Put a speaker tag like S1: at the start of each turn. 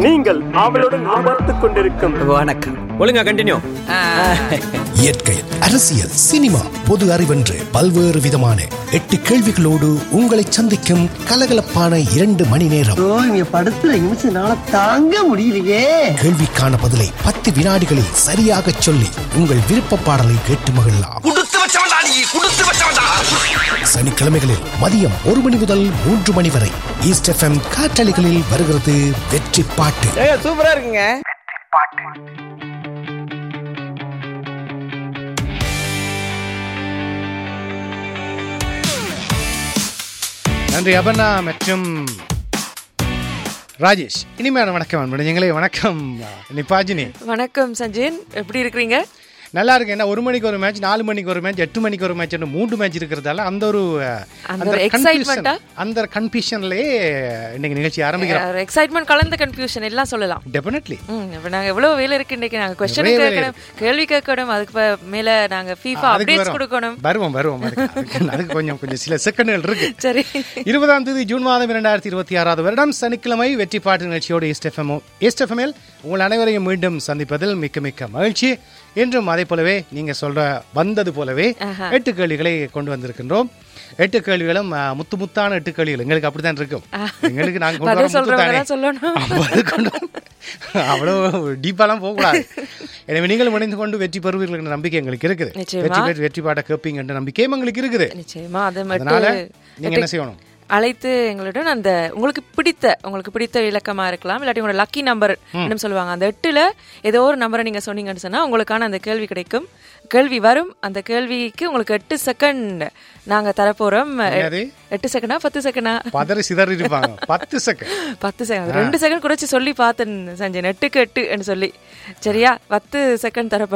S1: நீங்கள் அவளுடன் பார்த்துக் கொண்டிருக்கும்
S2: வணக்கம்
S3: ஒழுங்கா கண்டினியூ
S4: இயற்கை அரசியல் சினிமா பொது அறிவென்று பல்வேறு விதமான எட்டு கேள்விகளோடு உங்களை சந்திக்கும் கலகலப்பான இரண்டு மணி நேரம்
S5: ஐயோ, இங்க படுத்துற நிமிஷம்னால தாங்க முடியலையே
S4: கேள்விக்கான பதிலை பத்து வினாடிகளில் சரியாக சொல்லி உங்கள் விருப்ப பாடலை கேட்டு மகிழலாம் சனிக்கிழமைகளில் மதியம் ஒரு மணி முதல் மூன்று மணி வரை ஈஸ்ட் எஃப்எம் காற்றலைகளில் வருகிறது வெற்றி பாட்டு
S2: சூப்பரா இருக்குங்க
S6: நன்றி அபர்ணா மற்றும் ராஜேஷ் இனிமையான வணக்கம் அன்புடையங்களே வணக்கம் நிபாஜினி
S7: வணக்கம் சஞ்சயன் எப்படி இருக்கிறீங்க
S6: நல்லா இருக்கு என்ன ஒரு மணிக்கு ஒரு மேட்ச் நாலு மணிக்கு ஒரு மேட்ச் எட்டு மணிக்கு ஒரு மேட்ச் மூன்று மேட்ச் இருக்கிறதால அந்த ஒரு அஹ்,
S7: அந்த ஒரு excitement-ஆ?
S6: அந்த கன்ஃபியூஷன்லயே இன்னைக்கு நிகழ்ச்சி ஆரம்பிக்கிறோம்
S7: எக்ஸைட்மெண்ட் கலந்த கன்ஃபியூஷன் எல்லாம் சொல்லலாம்
S6: டெஃபினெட்லி
S7: ம், இப்ப நாங்க எவ்வளவு வேலை இருக்கு இன்னைக்கு நாங்க கொஸ்டின்
S6: நிறைய வேலை
S7: கேட்கணும் கேள்வி கேட்கணும் அதுக்கு ப- மேல நாங்க ஃபீஃபா அப்டேட்ஸ் கொடுக்கணும்
S6: வருவோம் வருவோம் அதுக்கு- அதுக்கு அதுக்கு கொஞ்சம் கொஞ்சம் சில செகண்டுகள் இருக்கு
S7: சரி
S6: இருபதாம் தேதி ஜூன் மாதம் இரண்டாயிரத்தி இருபத்தி ஆறாவது வருடம் சனிக்கிழமை வெற்றி பாட்டு நிகழ்ச்சியோடு ஈஸ்ட் எஃப்எம் ஈஸ்ட் எஃப்எம்எல் உங்கள் அனைவரையும் மீண்டும் சந்திப்பதில் மிக்க மிக்க மகிழ்ச்சி என்றும் அதே போலவே நீங்க சொல்ற வந்தது போலவே எட்டு கேள்விகளை கொண்டு வந்திருக்கின்றோம் எட்டு கேள்விகளும் அஹ், முத்து முத்தான எட்டு கேள்விகள் எங்களுக்கு அப்படித்தான் இருக்கும் எங்களுக்கு நாங்க கொண்டு வர
S7: பதில்
S6: முத்து
S7: சொல்றவங்க
S6: தானே
S7: தான் சொல்லணும்.
S6: பதில் கொண்டு வர- அவ்வளவு டீப்பாலாம் போகக்கூடாது எனவே நீங்கள் இணைந்து கொண்டு வெற்றி பெறுவீர்கள் என்ற நம்பிக்கை எங்களுக்கு இருக்குது
S7: நிச்சயமா.
S6: வெற்றி பெற்று வெற்றி பாட கேட்பீங்க என்ற நம்பிக்கையும் எங்களுக்கு இருக்குது
S7: நிச்சயமா அதை
S6: அதனால
S7: மட்டும்
S6: நீங்க என்ன செய்யணும்
S7: அழைத்து எங்களுடன் அந்த உங்களுக்கு பிடித்த உங்களுக்கு பிடித்த இலக்கமா இருக்கலாம் இல்லாட்டி உங்களோட லக்கி நம்பர் என்ன சொல்லுவாங்க அந்த எட்டுல ஏதோ ஒரு நம்பரை நீங்க சொன்னீங்கன்னு சொன்னா உங்களுக்கான அந்த கேள்வி கிடைக்கும் கேள்வி வரும் அந்த கேள்விக்கு உங்களுக்கு எட்டு செகண்ட் நாங்க தரப்போறோம்
S6: என்னது?
S7: எட்டு செகண்டா பத்து செகண்டா
S6: பதறி சிதறி இருப்பாங்க பத்து செகண்ட்
S7: பத்து செகண்ட் ரெண்டு செகண்ட் குறைச்சு சொல்லி பார்த்தேன் சஞ்சய் எட்டுக்கு எட்டு சொல்லி சரியா பத்து செகண்ட் தரப்படும்